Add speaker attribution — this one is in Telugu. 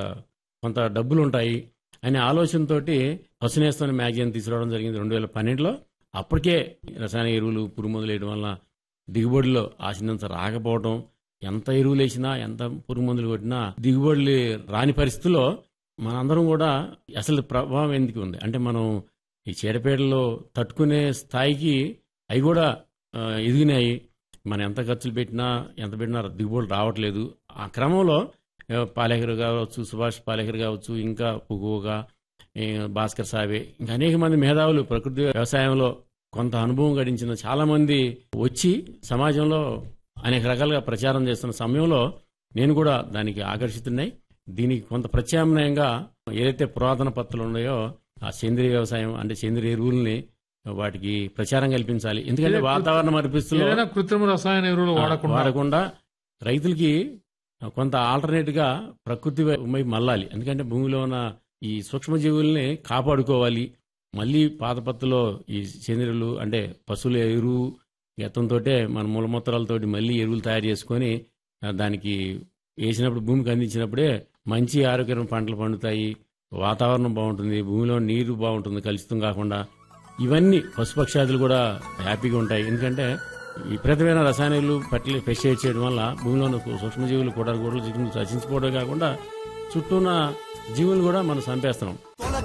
Speaker 1: కొంత డబ్బులు ఉంటాయి అనే ఆలోచనతోటి పశునేస్తాన్ని మ్యాగజైన్ తీసుకురావడం జరిగింది రెండు వేల పన్నెండులో అప్పటికే రసాయన ఎరువులు పురుగు వేయడం వల్ల దిగుబడిలో ఆశిందంత రాకపోవడం ఎంత ఎరువులు వేసినా ఎంత పురుగు మందులు కొట్టినా దిగుబడులు రాని పరిస్థితుల్లో మనందరం కూడా అసలు ప్రభావం ఎందుకు ఉంది అంటే మనం ఈ చీడపీడలో తట్టుకునే స్థాయికి అవి కూడా ఆ, ఎదిగినాయి మనం ఎంత ఖర్చులు పెట్టినా ఎంత పెట్టినా దిగుబడులు రావట్లేదు ఆ క్రమంలో ఆ, పాలేకర్ కావచ్చు సుభాష్ పాలేకర్ కావచ్చు ఇంకా పుగువగా ఈ భాస్కర్ సావే ఇంకా అనేక మంది మేధావులు ప్రకృతి వ్యవసాయంలో కొంత అనుభవం గడించిన చాలా మంది వచ్చి సమాజంలో అనేక రకాలుగా ప్రచారం చేస్తున్న సమయంలో నేను కూడా దానికి ఆకర్షితున్నాయి దీనికి కొంత ప్రత్యామ్నాయంగా ఏదైతే పురాతన పత్తులు ఉన్నాయో ఆ సేంద్రియ వ్యవసాయం అంటే సేంద్రియ ఎరువుల్ని వాటికి ప్రచారం కల్పించాలి ఎందుకంటే
Speaker 2: ఏదైనా
Speaker 1: వాతావరణ పరిస్థితుల్లో
Speaker 2: ఏదైనా కృత్రిమ రసాయన ఎరువులు వాడకుండా
Speaker 1: వాడకుండా రైతులకి కొంత ఆల్టర్నేట్ గా ప్రకృతి వైపు మళ్ళాలి ఎందుకంటే భూమిలో ఉన్న ఈ సూక్ష్మజీవుల్ని కాపాడుకోవాలి మళ్ళీ పాత పత్తులో ఈ సేంద్రియులు అంటే పశువుల ఎరువు గతంతోటే మన మూలమూత్రాలతోటి మళ్ళీ ఎరువులు తయారు చేసుకొని ఆ, దానికి వేసినప్పుడు భూమికి అందించినప్పుడే మంచి ఆరోగ్యకరమైన పంటలు పండుతాయి వాతావరణం బాగుంటుంది భూమిలో నీరు బాగుంటుంది కలుషితం కాకుండా ఇవన్నీ పశుపక్షాదులు కూడా హ్యాపీగా ఉంటాయి ఎందుకంటే విపరీతమైన రసాయనాలు పట్టి పెస్టిసైడ్ చేయడం వల్ల భూమిలో ఉన్న సూక్ష్మజీవులు కూడా గోడలు జీవులు రచించుకోవడం కాకుండా చుట్టూ ఉన్న జీవులు కూడా మనం చంపేస్తున్నాం